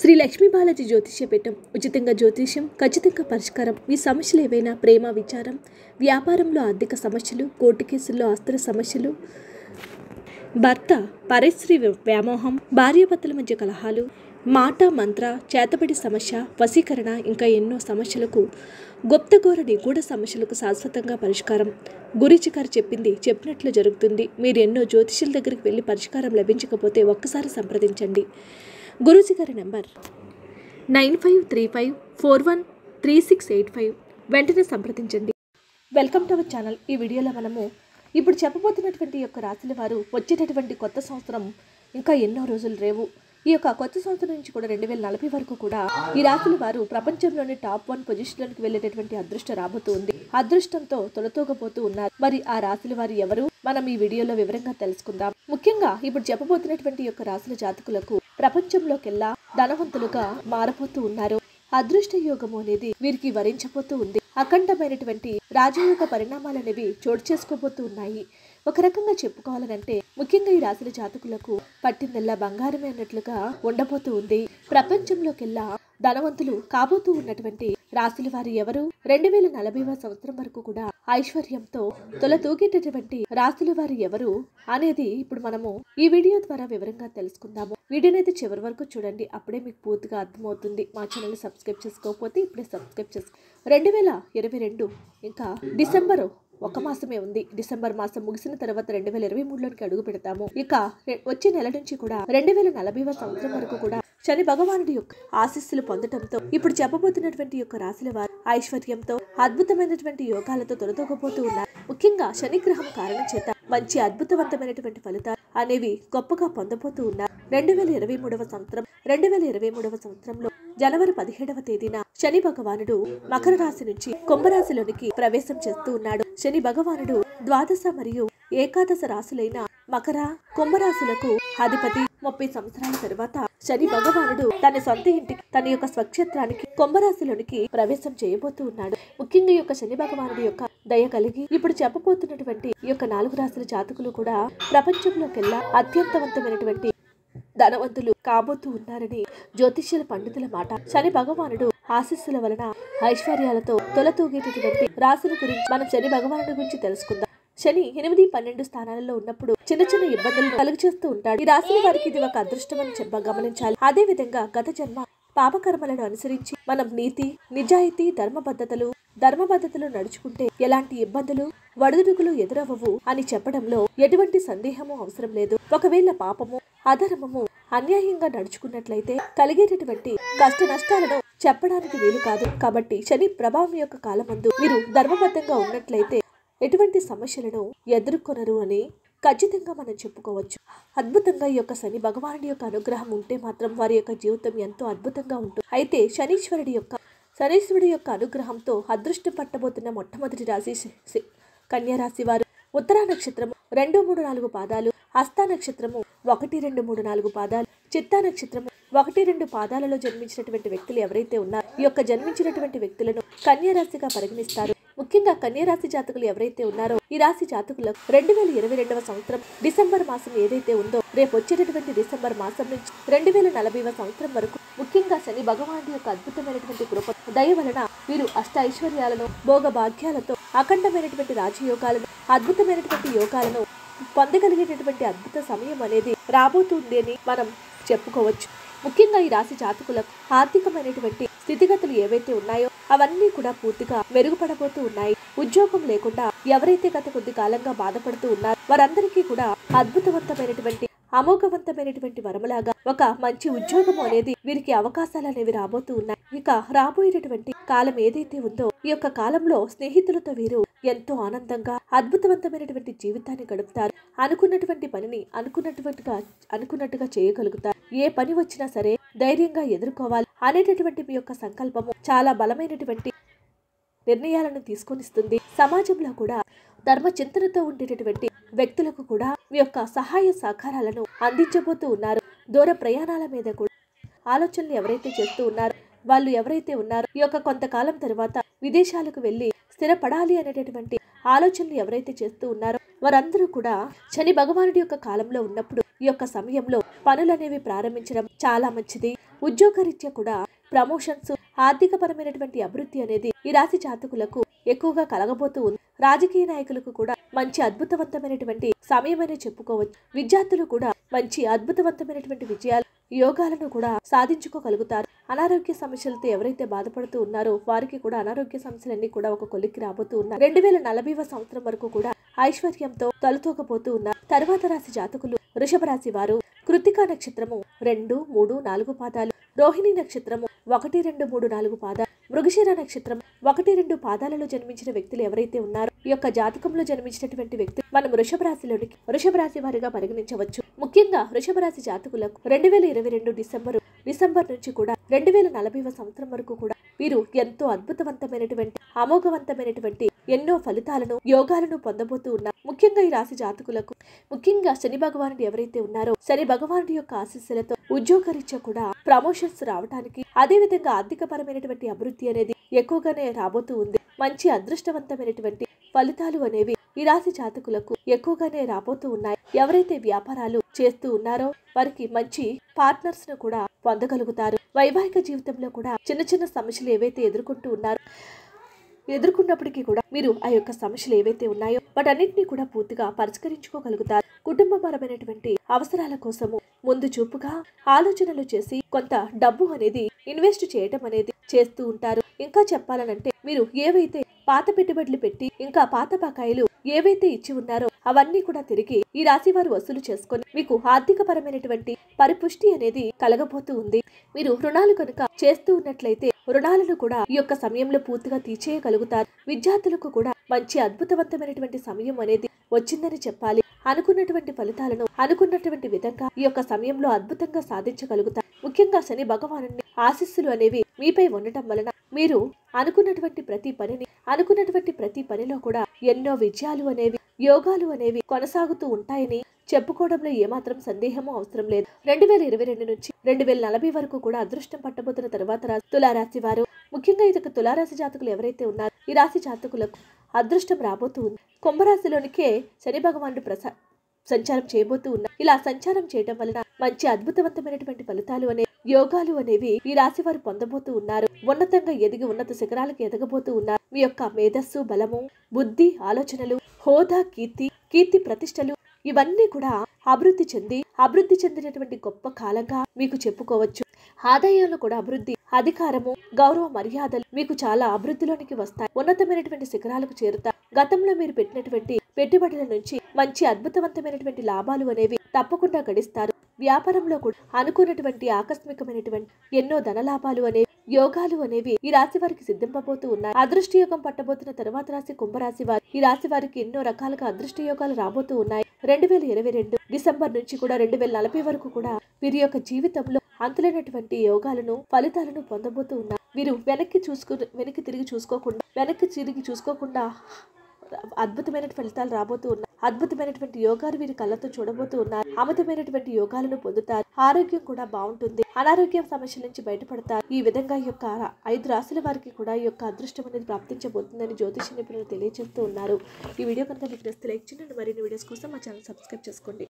శ్రీ లక్ష్మీ బాలాజీ జ్యోతిష్య పీఠం ఉచితంగా జ్యోతిష్యం ఖచ్చితంగా పరిష్కారం మీ సమస్యలు ఏవైనా ప్రేమ విచారం వ్యాపారంలో ఆర్థిక సమస్యలు కోర్టు కేసుల్లో ఆస్తుల సమస్యలు భర్త పరిశ్రీ వ్యామోహం భార్యాభర్తల మధ్య కలహాలు మాట మంత్ర చేతబడి సమస్య వశీకరణ ఇంకా ఎన్నో సమస్యలకు గుప్తగోర నిగూఢ సమస్యలకు శాశ్వతంగా పరిష్కారం గురించి గారు చెప్పింది చెప్పినట్లు జరుగుతుంది మీరు ఎన్నో జ్యోతిష్యుల దగ్గరికి వెళ్ళి పరిష్కారం లభించకపోతే ఒక్కసారి సంప్రదించండి గురూజీ గారి number nine five three five four one three six eight five వెంటనే సంప్రదించండి వెల్కమ్ టు అవర్ ఛానల్ ఈ వీడియోలో మనము ఇప్పుడు చెప్పబోతున్నటువంటి యొక్క రాశుల వారు వచ్చేటటువంటి కొత్త సంవత్సరం ఇంకా ఎన్నో రోజులు రేవు ఈ యొక్క కొత్త సంవత్సరం నుంచి కూడా రెండు వేల నలభై వరకు కూడా ఈ రాశుల వారు ప్రపంచంలోని టాప్ వన్ పొజిషన్లోకి వెళ్ళేటటువంటి అదృష్టం రాబోతూ ఉంది అదృష్టంతో తొలతూగబోతూ ఉన్నారు మరి ఆ రాశుల వారు ఎవరు మనం ఈ వీడియోలో వివరంగా తెలుసుకుందాం ముఖ్యంగా ఇప్పుడు చెప్పబోతున్నటువంటి యొక్క రాశుల జాతకులకు ప్రపంచంలోకెల్లా ధనవంతులుగా మారబోతూ ఉన్నారు అదృష్ట యోగము అనేది వీరికి వరించబోతూ ఉంది అఖండమైనటువంటి రాజయోగ పరిణామాలు అనేవి చోటు చేసుకోబోతూ ఉన్నాయి ఒక రకంగా చెప్పుకోవాలనంటే ముఖ్యంగా ఈ రాశుల జాతకులకు పట్టిందల్లా బంగారమే అన్నట్లుగా ఉండబోతూ ఉంది ప్రపంచంలోకెల్లా ధనవంతులు కాబోతూ ఉన్నటువంటి రాశుల వారు ఎవరు రెండు వేల నలభైవ సంవత్సరం వరకు కూడా ఐశ్వర్యంతో తొల తూగేటటువంటి రాశుల వారు ఎవరు అనేది ఇప్పుడు మనము ఈ వీడియో ద్వారా వివరంగా తెలుసుకుందాము వీడియోనైతే చివరి వరకు చూడండి అప్పుడే మీకు పూర్తిగా అర్థమవుతుంది మా ఛానల్ సబ్స్క్రైబ్ చేసుకోకపోతే ఇప్పుడే సబ్స్క్రైబ్ చేసుకో రెండు వేల ఇరవై రెండు ఇంకా డిసెంబర్ ఒక మాసమే ఉంది డిసెంబర్ మాసం ముగిసిన తర్వాత రెండు వేల ఇరవై మూడులోకి అడుగు పెడతాము ఇక రె- వచ్చే నెల నుంచి కూడా రెండు వేల నలభైవ సంవత్సరం వరకు కూడా శని భగవానుడి యొక్క ఆశీస్సులు పొందటంతో ఇప్పుడు చెప్పబోతున్నటువంటి యొక్క రాశుల వారు ఐశ్వర్యంతో అద్భుతమైనటువంటి యోగాలతో తొలతొగపోతూ ఉన్నారు ముఖ్యంగా శని గ్రహం కారణం చేత మంచి అద్భుతవంతమైనటువంటి ఫలితాలు అనేవి గొప్పగా పొందబోతూ ఉన్నారు రెండు వేల ఇరవై మూడవ సంవత్సరం రెండు వేల ఇరవై మూడవ సంవత్సరంలో జనవరి పదిహేడవ తేదీన శని భగవానుడు మకర రాశి నుంచి కుంభరాశిలోనికి ప్రవేశం చేస్తూ ఉన్నాడు శని భగవానుడు ద్వాదశ మరియు ఏకాదశ రాశులైన మకర కుంభరాశులకు అధిపతి ముప్పై సంవత్సరాల తరువాత శని భగవానుడు తన సొంత ఇంటికి తన యొక్క స్వక్షేత్రానికి కుంభరాశిలోనికి ప్రవేశం చేయబోతూ ఉన్నాడు ముఖ్యంగా ఈ యొక్క శని భగవానుడి యొక్క దయ కలిగి ఇప్పుడు చెప్పబోతున్నటువంటి ఈ యొక్క నాలుగు రాశుల జాతకులు కూడా ప్రపంచంలోకెల్లా అత్యంతవంతమైనటువంటి ధనవంతులు కాబోతూ ఉన్నారని జ్యోతిష్యుల పండితుల మాట శని భగవానుడు ఆశీస్సుల వలన ఐశ్వర్యాలతో తొలతూగేటటువంటి రాశుల గురించి మనం శని భగవానుడి గురించి తెలుసుకుందాం శని ఎనిమిది పన్నెండు స్థానాలలో ఉన్నప్పుడు చిన్న చిన్న ఇబ్బందులను కలుగు చేస్తూ ఉంటాడు ఈ రాశుల వారికి ఇది ఒక అదృష్టం అని చెప్ప గమనించాలి అదే విధంగా గత జన్మ పాపకర్మలను అనుసరించి మనం నీతి నిజాయితీ ధర్మబద్ధతలు ధర్మబద్ధతలు నడుచుకుంటే ఎలాంటి ఇబ్బందులు వడుదుడుకులు ఎదురవ్వవు అని చెప్పడంలో ఎటువంటి సందేహము అవసరం లేదు ఒకవేళ పాపము అధర్మము అన్యాయంగా నడుచుకున్నట్లయితే కలిగేటటువంటి కష్ట నష్టాలను చెప్పడానికి వీలు కాదు కాబట్టి శని ప్రభావం యొక్క కాలమందు మీరు ధర్మబద్ధంగా ఉన్నట్లయితే ఎటువంటి సమస్యలను ఎదుర్కొనరు అని ఖచ్చితంగా మనం చెప్పుకోవచ్చు అద్భుతంగా ఈ యొక్క శని భగవానుడి యొక్క అనుగ్రహం ఉంటే మాత్రం వారి యొక్క జీవితం ఎంతో అద్భుతంగా ఉంటుంది అయితే శనీశ్వరుడి యొక్క శనీశ్వరుడి యొక్క అనుగ్రహంతో అదృష్టం పట్టబోతున్న మొట్టమొదటి రాశి శ- శ- కన్యా రాశి వారు ఉత్తరా నక్షత్రము రెండు మూడు నాలుగు పాదాలు హస్త నక్షత్రము ఒకటి రెండు మూడు నాలుగు పాదాలు చిత్తా నక్షత్రము ఒకటి రెండు పాదాలలో జన్మించినటువంటి వ్యక్తులు ఎవరైతే ఉన్నారో ఈ యొక్క జన్మించినటువంటి వ్యక్తులను కన్యా రాశిగా పరిగణిస్తారు ముఖ్యంగా కన్యా రాశి జాతకులు ఎవరైతే ఉన్నారో ఈ రాశి జాతకులకు రెండు వేల ఇరవై రెండవ సంవత్సరం డిసెంబర్ మాసం ఏదైతే ఉందో రేపు వచ్చేటటువంటి డిసెంబర్ మాసం నుంచి రెండు వేల నలభైవ సంవత్సరం వరకు ముఖ్యంగా శని భగవానుడి యొక్క అద్భుతమైనటువంటి కృప దయ వలన వీరు అష్ట ఐశ్వర్యాలను భోగ భాగ్యాలతో అఖండమైనటువంటి రాజయోగాలను అద్భుతమైనటువంటి యోగాలను పొందగలిగేటటువంటి అద్భుత సమయం అనేది రాబోతుంది అని మనం చెప్పుకోవచ్చు ముఖ్యంగా ఈ రాశి జాతకులకు ఆర్థికమైనటువంటి స్థితిగతులు ఏవైతే ఉన్నాయో అవన్నీ కూడా పూర్తిగా మెరుగుపడబోతూ ఉన్నాయి ఉద్యోగం లేకుండా ఎవరైతే గత కొద్ది కాలంగా బాధపడుతూ ఉన్నారో వారందరికీ కూడా అద్భుతవంతమైనటువంటి అమోఘవంతమైనటువంటి వరమలాగా ఒక మంచి ఉద్యోగం అనేది వీరికి అవకాశాలు అనేవి రాబోతూ ఉన్నాయి ఇక రాబోయేటటువంటి కాలం ఏదైతే ఉందో ఈ యొక్క కాలంలో స్నేహితులతో వీరు ఎంతో ఆనందంగా అద్భుతవంతమైనటువంటి జీవితాన్ని గడుపుతారు అనుకున్నటువంటి పనిని అనుకున్నట్టుగా అనుకున్నట్టుగా చేయగలుగుతారు ఏ పని వచ్చినా సరే ధైర్యంగా ఎదుర్కోవాలి అనేటటువంటి మీ యొక్క సంకల్పము చాలా బలమైనటువంటి నిర్ణయాలను తీసుకొనిస్తుంది సమాజంలో కూడా ధర్మ చింతనతో ఉండేటటువంటి వ్యక్తులకు కూడా మీ యొక్క సహాయ సహకారాలను అందించబోతూ ఉన్నారు దూర ప్రయాణాల మీద కూడా ఆలోచనలు ఎవరైతే చేస్తూ ఉన్నారో వాళ్ళు ఎవరైతే ఉన్నారో ఈ యొక్క కొంతకాలం తర్వాత విదేశాలకు వెళ్ళి స్థిరపడాలి అనేటటువంటి ఆలోచనలు ఎవరైతే చేస్తూ ఉన్నారో వారందరూ కూడా శని భగవానుడి యొక్క కాలంలో ఉన్నప్పుడు ఈ యొక్క సమయంలో పనులనేవి ప్రారంభించడం చాలా మంచిది ఉద్యోగరీత్యా కూడా ప్రమోషన్స్ ఆర్థికపరమైనటువంటి అభివృద్ధి అనేది ఈ రాశి జాతకులకు ఎక్కువగా కలగబోతూ ఉంది రాజకీయ నాయకులకు కూడా మంచి అద్భుతవంతమైనటువంటి సమయమని చెప్పుకోవచ్చు విద్యార్థులు కూడా మంచి అద్భుతవంతమైనటువంటి విజయాలు యోగాలను కూడా సాధించుకోగలుగుతారు అనారోగ్య సమస్యలతో ఎవరైతే బాధపడుతూ ఉన్నారో వారికి కూడా అనారోగ్య సమస్యలన్నీ కూడా ఒక కొలిక్కి రాబోతూ ఉన్నారు రెండు వేల నలభైవ సంవత్సరం వరకు కూడా ఐశ్వర్యంతో తలతూకపోతూ ఉన్నారు తర్వాత రాశి జాతకులు వృషభ రాశి వారు కృతికా నక్షత్రము రెండు మూడు నాలుగు పాదాలు రోహిణి నక్షత్రము ఒకటి రెండు మూడు నాలుగు పాదాలు మృగశిర నక్షత్రం ఒకటి రెండు పాదాలలో జన్మించిన వ్యక్తులు ఎవరైతే ఉన్నారో ఈ యొక్క జాతకంలో జన్మించినటువంటి వ్యక్తులు మనం వృషభ రాశిలోనికి వృషభ రాశి వారిగా పరిగణించవచ్చు ముఖ్యంగా వృషభ రాశి జాతకులకు రెండు వేల ఇరవై రెండు డిసెంబర్ డిసెంబర్ నుంచి కూడా రెండు వేల నలభైవ సంవత్సరం వరకు కూడా వీరు ఎంతో అద్భుతవంతమైనటువంటి అమోఘవంతమైనటువంటి ఎన్నో ఫలితాలను యోగాలను పొందబోతూ ఉన్నారు ముఖ్యంగా ఈ రాశి జాతకులకు ముఖ్యంగా శని భగవానుడు ఎవరైతే ఉన్నారో శని భగవానుడి యొక్క ఆశీస్సులతో ఉద్యోగరీత్యా కూడా ప్రమోషన్స్ రావడానికి అదే విధంగా ఆర్థిక పరమైనటువంటి అభివృద్ధి అనేది ఎక్కువగానే రాబోతూ ఉంది మంచి అదృష్టవంతమైనటువంటి ఫలితాలు అనేవి ఈ రాశి జాతకులకు ఎక్కువగానే రాబోతూ ఉన్నాయి ఎవరైతే వ్యాపారాలు చేస్తూ ఉన్నారో వారికి మంచి పార్ట్నర్స్ ను కూడా పొందగలుగుతారు వైవాహిక జీవితంలో కూడా చిన్న చిన్న సమస్యలు ఏవైతే ఎదుర్కొంటూ ఉన్నారో ఎదుర్కొన్నప్పటికీ కూడా మీరు ఆ యొక్క సమస్యలు ఏవైతే ఉన్నాయో వాటన్నిటిని కూడా పూర్తిగా పరిష్కరించుకోగలుగుతారు కుటుంబపరమైనటువంటి అవసరాల కోసము ముందు చూపుగా ఆలోచనలు చేసి కొంత డబ్బు అనేది ఇన్వెస్ట్ చేయటం అనేది చేస్తూ ఉంటారు ఇంకా చెప్పాలనంటే మీరు ఏవైతే పాత పెట్టుబడులు పెట్టి ఇంకా పాత బకాయిలు ఏవైతే ఇచ్చి ఉన్నారో అవన్నీ కూడా తిరిగి ఈ రాశి వారు వసూలు చేసుకొని మీకు ఆర్థిక పరమైనటువంటి పరిపుష్టి అనేది కలగబోతూ ఉంది మీరు రుణాలు కనుక చేస్తూ ఉన్నట్లయితే రుణాలను కూడా ఈ యొక్క సమయంలో పూర్తిగా తీర్చేయగలుగుతారు విద్యార్థులకు కూడా మంచి అద్భుతవంతమైనటువంటి సమయం అనేది వచ్చిందని చెప్పాలి అనుకున్నటువంటి ఫలితాలను అనుకున్నటువంటి విధంగా ఈ యొక్క సమయంలో అద్భుతంగా సాధించగలుగుతారు ముఖ్యంగా శని భగవాను ఆశీస్సులు అనేవి మీపై ఉండటం వలన మీరు అనుకున్నటువంటి ప్రతి పనిని అనుకున్నటువంటి ప్రతి పనిలో కూడా ఎన్నో విజయాలు అనేవి యోగాలు అనేవి కొనసాగుతూ ఉంటాయని చెప్పుకోవడంలో ఏమాత్రం సందేహము అవసరం లేదు రెండు వేల ఇరవై రెండు నుంచి రెండు వేల నలభై వరకు కూడా అదృష్టం పట్టబోతున్న తర్వాత రా- తులారాశి వారు ముఖ్యంగా ఇది తులారాశి జాతకులు ఎవరైతే ఉన్నారో ఈ రాశి జాతకులకు అదృష్టం రాబోతూ ఉంది కుంభరాశిలోనికే శని భగవానుడు ప్రసా సంచారం చేయబోతూ ఉన్నారు ఇలా సంచారం చేయడం వలన మంచి అద్భుతవంతమైనటువంటి ఫలితాలు అనే యోగాలు అనేవి ఈ రాశి వారు పొందబోతూ ఉన్నారు ఉన్నతంగా ఎదిగి ఉన్నత శిఖరాలకు ఎదగబోతూ ఉన్నారు మీ యొక్క మేధస్సు బలము బుద్ధి ఆలోచనలు హోదా కీర్తి కీర్తి ప్రతిష్టలు ఇవన్నీ కూడా అభివృద్ధి చెంది అభివృద్ధి చెందినటువంటి గొప్ప కాలంగా మీకు చెప్పుకోవచ్చు ఆదాయంలో కూడా అభివృద్ధి అధికారము గౌరవ మర్యాదలు మీకు చాలా అభివృద్ధిలోనికి వస్తాయి ఉన్నతమైనటువంటి శిఖరాలకు చేరుతాయి గతంలో మీరు పెట్టినటువంటి పెట్టుబడుల నుంచి మంచి అద్భుతవంతమైనటువంటి లాభాలు అనేవి తప్పకుండా గడిస్తారు వ్యాపారంలో కూడా అనుకున్నటువంటి ఆకస్మికమైనటువంటి ఎన్నో ధన లాభాలు అనేవి యోగాలు అనేవి ఈ రాశి వారికి సిద్ధింపబోతూ ఉన్నాయి అదృష్ట యోగం పట్టబోతున్న తర్వాత రాశి కుంభరాశి వారు ఈ రాశి వారికి ఎన్నో రకాలుగా అదృష్ట యోగాలు రాబోతూ ఉన్నాయి రెండు వేల ఇరవై రెండు డిసెంబర్ నుంచి కూడా రెండు వేల నలభై వరకు కూడా వీరి యొక్క జీవితంలో అంతులైనటువంటి యోగాలను ఫలితాలను పొందబోతూ ఉన్నారు వీరు వెనక్కి చూసుకు వెనక్కి తిరిగి చూసుకోకుండా వెనక్కి తిరిగి చూసుకోకుండా అద్భుతమైన ఫలితాలు రాబోతూ ఉన్నాయి అద్భుతమైనటువంటి యోగాలు వీరి కళ్ళతో చూడబోతూ ఉన్నారు అమితమైనటువంటి యోగాలను పొందుతారు ఆరోగ్యం కూడా బాగుంటుంది అనారోగ్యం సమస్యల నుంచి బయటపడతారు ఈ విధంగా ఈ యొక్క ఐదు రాశుల వారికి కూడా ఈ యొక్క అదృష్టం అనేది ప్రాప్తించబోతుందని జ్యోతిష నిపుణులు తెలియజేస్తూ ఉన్నారు ఈ వీడియో కనుక మీకు నచ్చితే లైక్ చేయండి మరిన్ని వీడియోస్ కోసం మా ఛానల్ సబ్స్క్రైబ్ చేసుకోండి